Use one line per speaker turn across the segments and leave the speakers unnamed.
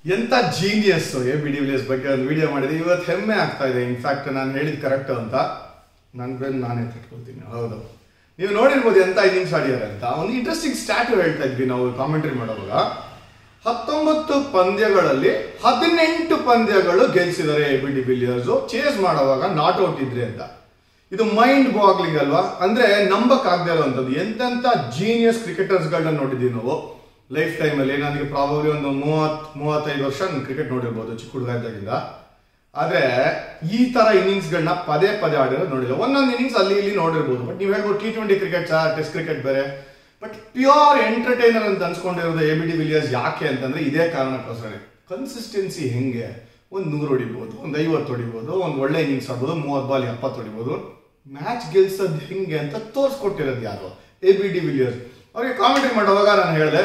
ಎಂತ genius A B de Villiers ಬಗ್ಗೆ ಒಂದು ವಿಡಿಯೋ ಮಾಡಿದೆ ಇವತ್ತು ಹೆಮ್ಮೆ ಆಗ್ತಾ ಇದೆ ಇನ್ಫ್ಯಾಕ್ಟ್ ನಾನು ಹೇಳಿದ್ ಕರೆಕ್ಟ್ ಅಂತ ನನ್ನ ಬೆನ್ನು ನಾನೇ ತಟ್ಕೊಳ್ತೀನಿ ಹೌದು ನೀವು ನೋಡಿರ್ಬೋದು ಎಂತ ಇನ್ನಿಂಗ್ಸ್ ಆಡಿದ್ದಾರೆ ಅಂತ ಒಂದು ಇಂಟ್ರೆಸ್ಟಿಂಗ್ ಸ್ಟ್ಯಾಟು ಹೇಳ್ತಾ ಇದ್ವಿ ನಾವು ಕಾಮೆಂಟ್ರಿ ಮಾಡುವಾಗ ಹತ್ತೊಂಬತ್ತು ಪಂದ್ಯಗಳಲ್ಲಿ ಹದಿನೆಂಟು ಪಂದ್ಯಗಳು ಗೆಲ್ಸಿದ್ದಾರೆ A B de Villiers chase ಮಾಡುವಾಗ ನಾಟ್ ಔಟ್ ಇದ್ರೆ ಅಂತ ಇದು ಮೈಂಡ್ ಬಾಗ್ಲಿಂಗ್ ಅಲ್ವಾ ಅಂದ್ರೆ ನಂಬಕ್ ಆಗದೆ ಇರುವಂತದ್ದು ಎಂತೆಂತ ಜೀನಿಯಸ್ ಕ್ರಿಕೆಟರ್ಸ್ಗಳನ್ನ ನೋಡಿದೀವಿ ನಾವು ಲೈಫ್ ಟೈಮಲ್ಲಿ ನನಗೆ ಪ್ರಾಬಬ್ಲಿ ಒಂದು ಮೂವತ್ ಮೂವತ್ತೈದು ವರ್ಷ ನಾನು ಕ್ರಿಕೆಟ್ ನೋಡಿರ್ಬೋದು ಚಿಕ್ಕ ಹುಡುಗ ಇದ್ದಾಗಿಂದ ಆದ್ರೆ ಈ ತರ ಇನ್ನಿಂಗ್ಸ್ ಗಳನ್ನ ಪದೇ ಪದೇ ಆಡಿರೋದು ನೋಡಿಲ್ಲ ಒಂದೊಂದು ಇನ್ನಿಂಗ್ಸ್ ಅಲ್ಲಿ ಇಲ್ಲಿ ನೋಡಿರ್ಬೋದು ಬಟ್ ನೀವು ಹೇಳ್ಬೋದು T twenty cricket test cricket ಬೇರೆ ಬಟ್ ಪ್ಯೂರ್ ಎಂಟರ್ಟೈನರ್ ಅಂತ ಅನ್ಸ್ಕೊಂಡಿರೋದು ಎ ಬಿ ಡಿ ವಿಲಿಯರ್ಸ್ ಯಾಕೆ ಅಂತಂದ್ರೆ ಇದೇ ಕಾರಣಕ್ಕೋಸ್ಕರ ಕನ್ಸಿಸ್ಟೆನ್ಸಿ ಹೆಂಗೆ ಒಂದು ನೂರು ಹೊಡಿಬೋದು ಒಂದು ಐವತ್ತು ಹೊಡಿಬೋದು ಒಂದು ಒಳ್ಳೆ ಇನ್ನಿಂಗ್ಸ್ ಆಡ್ಬೋದು ಮೂವತ್ತು ಬಾಲ್ ಎಪ್ಪತ್ತು ಹೊಡಿಬೋದು ಮ್ಯಾಚ್ ಗೆಲ್ಸೋದು ಹೆಂಗೆ ಅಂತ ತೋರಿಸ್ಕೊಟ್ಟಿರೋದು ಯಾರು ಎ ಬಿ ಡಿ ವಿಲಿಯರ್ಸ್ ಅವ್ರಿಗೆ ಕಾಮೆಂಟ್ರಿ ಮಾಡುವಾಗ ನಾನು ಹೇಳಿದೆ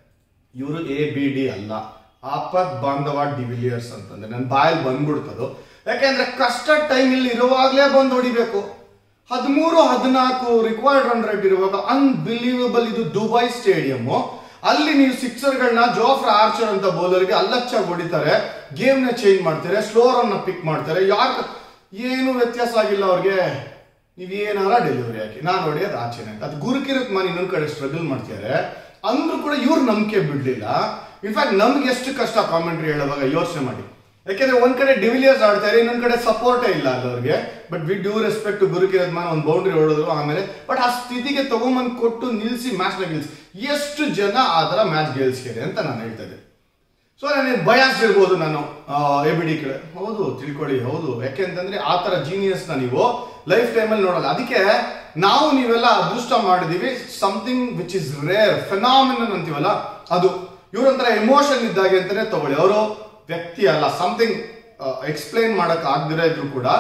ಇವರು ಎ ಬಿ ಡಿ ಅಲ್ಲ ಆಪತ್ ಬಾಂಧವ ಡಿವಿಲಿಯರ್ಸ್ ಅಂತಂದ್ರೆ ನನ್ನ ಬಾಯಲ್ಲಿ ಬಂದ್ಬಿಡ್ತದು ಯಾಕೆಂದ್ರೆ ಕಷ್ಟ ಟೈಮ್ ಇಲ್ಲಿ ಇರುವಾಗಲೇ ಬಂದು ಹೊಡಿಬೇಕು ಹದಿಮೂರು ಹದಿನಾಲ್ಕು ರಿಕ್ವೈರ್ಡ್ ರನ್ ರೇಟ್ ಇರುವಾಗ ಅನ್ಬಿಲೀವಬಲ್ ಇದು ದುಬೈ ಸ್ಟೇಡಿಯಂ ಅಲ್ಲಿ ನೀವು ಸಿಕ್ಸರ್ಗಳನ್ನ ಜೋಫ್ರ ಆರ್ಚರ್ ಅಂತ ಬೌಲರ್ಗೆ ಅಲ್ಲಚ್ಚಾಗಿ ಹೊಡಿತಾರೆ ಗೇಮ್ ನ ಚೇಂಜ್ ಮಾಡ್ತಾರೆ ಸ್ಲೋರ್ ಅನ್ನ ಪಿಕ್ ಮಾಡ್ತಾರೆ ಯಾಕೆ ಏನು ವ್ಯತ್ಯಾಸ ಆಗಿಲ್ಲ ಅವ್ರಿಗೆ ನೀವ್ ಏನಾರ ಡೆಲಿವರಿ ಹಾಕಿ ನಾನು ನೋಡಿ ಅದು ಆಚೆನೆ ಅದು ಗುರುಕಿರತ್ ಮನೆ ಇನ್ನೊಂದ್ ಕಡೆ ಸ್ಟ್ರಗಲ್ ಮಾಡ್ತಿದ್ದಾರೆ ಅಂದ್ರೂ ಕೂಡ ಇವ್ರು ನಂಬಿಕೆ ಬಿಡ್ಲಿಲ್ಲ ಇನ್ಫ್ಯಾಕ್ಟ್ ನಮ್ಗೆ ಎಷ್ಟು ಕಷ್ಟ ಕಾಮೆಂಟ್ರಿ ಹೇಳುವಾಗ ಯೋಚನೆ ಮಾಡಿ ಯಾಕೆಂದ್ರೆ ಒಂದ್ ಕಡೆ ಡಿವಿಲಿಯರ್ಸ್ ಆಡ್ತಾರೆ ಇನ್ನೊಂದ್ ಕಡೆ ಸಪೋರ್ಟೇ ಇಲ್ಲ ಅಲ್ಲಿ ಅವ್ರಿಗೆ but we do respect Gurkeerat Mann ಒಂದು ಬೌಂಡ್ರಿ ಹೊಡೆದ್ರು ಆಮೇಲೆ ಬಟ್ ಆ ಸ್ಥಿತಿಗೆ ತಗೊಂಬಂದ್ ಕೊಟ್ಟು ನಿಲ್ಸಿ ಮ್ಯಾಚ್ ನ ಗೆಲ್ಸಿ ಎಷ್ಟು ಜನ ಆ ತರ ಮ್ಯಾಚ್ ಗೆಲ್ಸಿದೆ ಅಂತ ನಾನು ಹೇಳ್ತಾ ಇದ್ದೆ ಸೊ ನನಗೆ ಬಯಾಸ್ ಇರ್ಬೋದು ನಾನು ಎ ಬಿ ಡಿ ಕಡೆ ಹೌದು ತಿಳ್ಕೊಳ್ಳಿ ಹೌದು ಯಾಕೆ ಅಂತಂದ್ರೆ ಆ ತರ ಜೀನಿಯಸ್ ನ ನೀವು ಲೈಫ್ ಟೈಮಲ್ಲಿ ನೋಡಲ್ಲ ಅದಕ್ಕೆ ನಾವು ನೀವೆಲ್ಲ ಅದೃಷ್ಟ ಮಾಡಿದೀವಿ something which is rare phenomenon ಅಂತೀವಲ್ಲ ಅದು ಇವ್ರಂತರ ಎಮೋಷನ್ ಇದ್ದಾಗೆ ಅಂತಾನೆ ತಗೊಳ್ಳಿ ಅವರು ವ್ಯಕ್ತಿ ಅಲ್ಲ ಸಮಥಿಂಗ್ ಎಕ್ಸ್ಪ್ಲೈನ್ ಮಾಡಕ್ ಆಗದಿರೋ ಇದ್ರು ಕೂಡ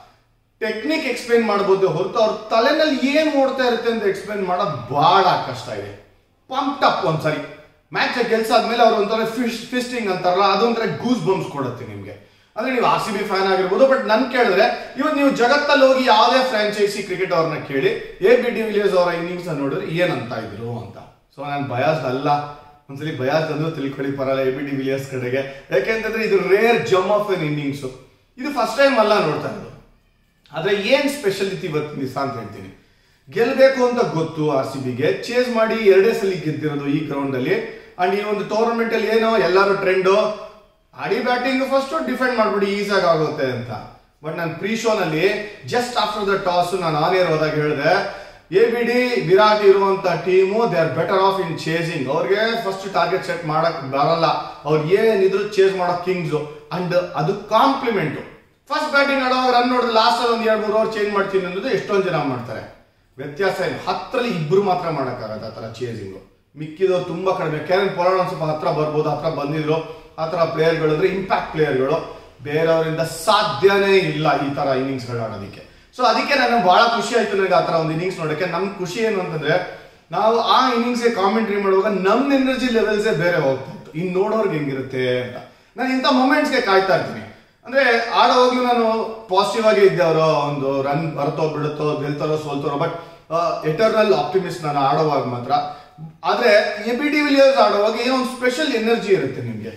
ಟೆಕ್ನಿಕ್ ಎಕ್ಸ್ಪ್ಲೈನ್ ಮಾಡ್ಬೋದು ಹೊರತು ಅವ್ರ ತಲೆನಲ್ಲಿ ಏನ್ ಓಡ್ತಾ ಇರುತ್ತೆ ಅಂತ ಎಕ್ಸ್ಪ್ಲೈನ್ ಮಾಡೋದು ಬಹಳ ಕಷ್ಟ ಇದೆ ಪಂಪ್ ಅಪ್ ಒಂದ್ಸರಿ ಮ್ಯಾಚ್ ಕೆಲಸ ಆದ್ಮೇಲೆ ಅವ್ರು ಒಂಥರ ಫಿಶ್ ಫಿಸ್ಟಿಂಗ್ ಅಂತಾರಲ್ಲ ಅದೊಂಥರ ಗೂಸ್ ಬಂಪ್ಸ್ ಕೊಡುತ್ತೆ ನಿಮ್ಗೆ ಅಂದ್ರೆ ನೀವು ಆರ್ ಸಿ ಬಿ ಫ್ಯಾನ್ ಆಗಿರ್ಬೋದು ಬಟ್ ನನ್ ಕೇಳಿದ್ರೆ ಇವತ್ತು ನೀವು ಜಗತ್ತಲ್ಲಿ ಹೋಗಿ ಯಾವುದೇ ಫ್ರಾಂಚೈಸಿ ಕ್ರಿಕೆಟ್ ಅವ್ರನ್ನ ಕೇಳಿ ಎ ಬಿ ಡಿ ವಿಲಿಯರ್ಸ್ ಅವರ ಇನ್ನಿಂಗ್ಸ್ ನೋಡಿದ್ರೆ ಏನಂತ ಇದ್ರು ಅಂತ ಸೊ ನಾನು ಬಯಾಸ್ ಅಲ್ಲ ಒಂದ್ಸಲಿ ಬಯಾಸ್ ಅಂದ್ರೂ ತಿಳ್ಕೊಳ್ಳಿ ಪರಲ್ಲ ಎ ಬಿ ಡಿ ವಿಲಿಯರ್ಸ್ ಕಡೆಗೆ ಯಾಕೆಂತಂದ್ರೆ ಇದು rare gem of an innings ಇದು ಫಸ್ಟ್ ಟೈಮ್ ಅಲ್ಲ ನೋಡ್ತಾ ಇರೋದು ಆದ್ರೆ ಏನ್ ಸ್ಪೆಷಾಲಿಟಿ ಇವತ್ತು ದಿವಸ ಅಂತ ಹೇಳ್ತೀನಿ ಗೆಲ್ಬೇಕು ಅಂತ ಗೊತ್ತು ಆರ್ ಸಿ ಬಿಗೆ ಚೇಸ್ ಮಾಡಿ ಎರಡೇ ಸಲ ಗೆದ್ದಿರೋದು ಈ ಗ್ರೌಂಡ್ ಅಲ್ಲಿ ಅಂಡ್ ಈ ಒಂದು ಟೂರ್ನಮೆಂಟ್ ಅಲ್ಲಿ ಏನೋ ಎಲ್ಲರೂ ಟ್ರೆಂಡ್ ಆಡಿ ಬ್ಯಾಟಿಂಗ್ ಫಸ್ಟ್ ಡಿಫೆಂಡ್ ಮಾಡ್ಬಿಡಿ ಈಸಾಗಿ ಆಗುತ್ತೆ ಅಂತ ಬಟ್ ನಾನು ಪ್ರೀ ನಲ್ಲಿ ಜಸ್ಟ್ ಆಫ್ಟರ್ ದ ಟಾಸ್ ನಾನು ಆನ್ ಏರ್ ಹೋದಾಗ ಹೇಳಿದೆ ಎ ಬಿ ಡಿ ವಿರಾಟ್ ಇರುವಂತ team they are better off in chasing ಅವ್ರಿಗೆ ಫಸ್ಟ್ ಟಾರ್ಗೆಟ್ ಸೆಟ್ ಮಾಡಕ್ ಬರಲ್ಲ ಅವ್ರಿಗೆ ಏನಿದ್ರು ಚೇಸ್ ಮಾಡೋ ಕಿಂಗ್ಸ್ ಅಂಡ್ ಅದು ಕಾಂಪ್ಲಿಮೆಂಟ್ ಫಸ್ಟ್ ಬ್ಯಾಟಿಂಗ್ ಆಡುವಾಗ ರನ್ ನೋಡಿದ್ರೆ ಲಾಸ್ಟ್ ಅಲ್ಲಿ ಒಂದ್ ಎರಡು ಮೂರು ಓವರ್ ಚೇಂಜ್ ಮಾಡ್ತೀನಿ ಅನ್ನೋದು ಎಷ್ಟೊಂದು ಜನ ಮಾಡ್ತಾರೆ ವ್ಯತ್ಯಾಸ ಏನು ಹತ್ತರಲ್ಲಿ ಇಬ್ರು ಮಾತ್ರ ಮಾಡಕ್ಕಾಗತ್ತೆ ಆ ತರ ಚೇಸಿಂಗ್ ಮಿಕ್ಕಿದವ್ರು ತುಂಬಾ ಕಡಿಮೆ ಕ್ಯಾರನ್ ಪೊಲಾಡ್ ಒಂದ್ ಸ್ವಲ್ಪ ಹತ್ರ ಬರ್ಬೋದು ಹತ್ರ ಬಂದಿದ್ರು ಆ ತರ ಪ್ಲೇಯರ್ಗಳು ಅಂದ್ರೆ ಇಂಪ್ಯಾಕ್ಟ್ ಪ್ಲೇಯರ್ಗಳು ಬೇರೆಯವರಿಂದ ಸಾಧ್ಯನೇ ಇಲ್ಲ ಈ ತರ ಇನ್ನಿಂಗ್ಸ್ ಗಳು ಆಡೋದಕ್ಕೆ ಸೊ ಅದಕ್ಕೆ ನನಗೆ ಬಹಳ ಖುಷಿ ಆಯ್ತು ನನಗೆ ಆ ತರ ಒಂದು ಇನ್ನಿಂಗ್ಸ್ ನೋಡಕ್ಕೆ ನಮ್ ಖುಷಿ ಏನು ಅಂತಂದ್ರೆ ನಾವು ಆ ಇನ್ನಿಂಗ್ಸ್ಗೆ ಕಾಮೆಂಟ್ರಿ ಮಾಡುವಾಗ ನಮ್ ಎನರ್ಜಿ ಲೆವೆಲ್ಸೇ ಬೇರೆ ಹೋಗ್ತಾ ಇತ್ತು ಇನ್ ನೋಡೋರ್ಗೆ ಹೆಂಗಿರುತ್ತೆ ಅಂತ ನಾನು ಇಂಥ ಮೊಮೆಂಟ್ಸ್ಗೆ ಕಾಯ್ತಾ ಇರ್ತೀನಿ ಅಂದ್ರೆ ಆಡೋವಾಗ್ಲೂ ನಾನು ಪಾಸಿಟಿವ್ ಆಗಿ ಇದ್ದೆ ಅವರು ಒಂದು ರನ್ ಬರ್ತೋ ಬಿಡುತ್ತೋ ಗೆಲ್ತಾರೋ ಸೋಲ್ತಾರೋ ಬಟ್ ಎಟರ್ನಲ್ ಆಪ್ಟಿಮಿಸ್ಟ್ ನಾನು ಆಡೋವಾಗ ಮಾತ್ರ ಆದ್ರೆ ಎ ಬಿ ಡಿ ವಿಲಿಯರ್ಸ್ ಆಡುವಾಗ ಏನೋ ಒಂದು ಸ್ಪೆಷಲ್ ಎನರ್ಜಿ ಇರುತ್ತೆ ನಿಮ್ಗೆ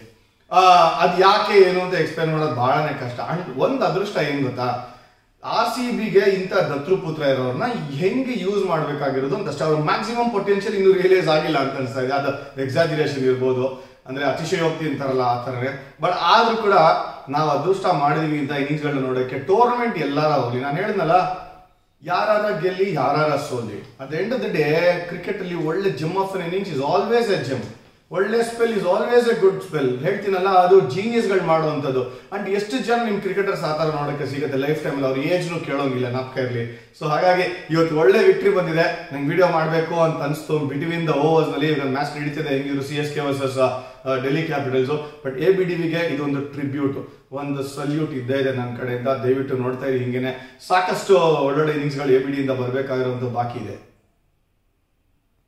ಅದ್ ಯಾಕೆ ಏನು ಅಂತ ಎಕ್ಸ್ಪ್ಲೈನ್ ಮಾಡೋದು ಬಹಳನೇ ಕಷ್ಟ ಅಂಡ್ ಒಂದ್ ಅದೃಷ್ಟ ಏನ್ ಗೊತ್ತಾ ಆರ್ ಸಿ ಬಿಗೆ ಇಂಥ ದತ್ತೃಪುತ್ರ ಇರೋರ್ನ ಹೆಂಗೆ ಯೂಸ್ ಮಾಡ್ಬೇಕಾಗಿರೋದು ಅಂತಷ್ಟೇ ಅವ್ರ ಮ್ಯಾಕ್ಸಿಮಮ್ ಪೊಟೆನ್ಶಿಯಲ್ ಇನ್ನು ರಿಯಲೈಸ್ ಆಗಿಲ್ಲ ಅಂತ ಅನ್ಸ್ತಾ ಇದೆ ಅದು ಎಕ್ಸಾಜಿರೇಷನ್ ಇರ್ಬೋದು ಅಂದ್ರೆ ಅತಿಶಯೋಕ್ತಿ ಅಂತಾರಲ್ಲ ಆ ಥರನೇ ಬಟ್ ಆದ್ರೂ ಕೂಡ ನಾವು ಅದೃಷ್ಟ ಮಾಡಿದೀವಿ ಇಂಥ ಇನ್ನಿಂಗ್ಸ್ಗಳನ್ನ ನೋಡೋಕೆ ಟೂರ್ನಮೆಂಟ್ ಎಲ್ಲಾರ ಹೋಗ್ಲಿ ನಾನು ಹೇಳಿದ್ನಲ್ಲ ಯಾರಾರ ಗೆಲ್ಲಿ ಯಾರಾರ ಸೋಲಿ at end of the day cricket ಅಲ್ಲಿ ಒಳ್ಳೆ gem of an innings is always a gem ಒಳ್ಳೆ spell is always a good spell ಹೇಳ್ತೀನಲ್ಲ ಅದು ಜೀನಿಯಸ್ ಗಳು ಮಾಡುವಂಥದ್ದು ಅಂಡ್ ಎಷ್ಟು ಜನ ನಿಮ್ ಕ್ರಿಕೆಟರ್ಸ್ ಆ ಥರ ನೋಡಕ್ಕೆ ಸಿಗುತ್ತೆ ಲೈಫ್ ಟೈಮ್ ಅವ್ರ ಏಜ್ನು ಕೇಳೋಂಗಿಲ್ಲ ನಾಪ್ಕ ಇರಲಿ ಸೊ ಹಾಗಾಗಿ ಇವತ್ತು ಒಳ್ಳೆ ವಿಕ್ಟ್ರಿ ಬಂದಿದೆ ನಂಗೆ ವಿಡಿಯೋ ಮಾಡಬೇಕು ಅಂತ ಅನಿಸ್ತು ಬಿಟ್ವೀನ್ ದ ಓವರ್ಸ್ ನಲ್ಲಿ ಈಗ ಮ್ಯಾಚ್ ನಡೀತಿದೆ ಹೆಂಗಿರು C S K versus Delhi Capitals but A B de ವಿಗೆ ಇದೊಂದು ಟ್ರಿಬ್ಯೂಟ್ ಒಂದು ಸಲ್ಯೂಟ್ ಇದ್ದೇ ಇದೆ ನನ್ನ ಕಡೆಯಿಂದ ದಯವಿಟ್ಟು ನೋಡ್ತಾ ಇರಿ ಹಿಂಗೇನೆ ಸಾಕಷ್ಟು ಒಳ್ಳೊಳ್ಳೆ ಇನ್ನಿಂಗ್ಸ್ಗಳು ಎ ಬಿ ಡಿಯಿಂದ ಬರಬೇಕಾಗಿರೋದು ಬಾಕಿ ಇದೆ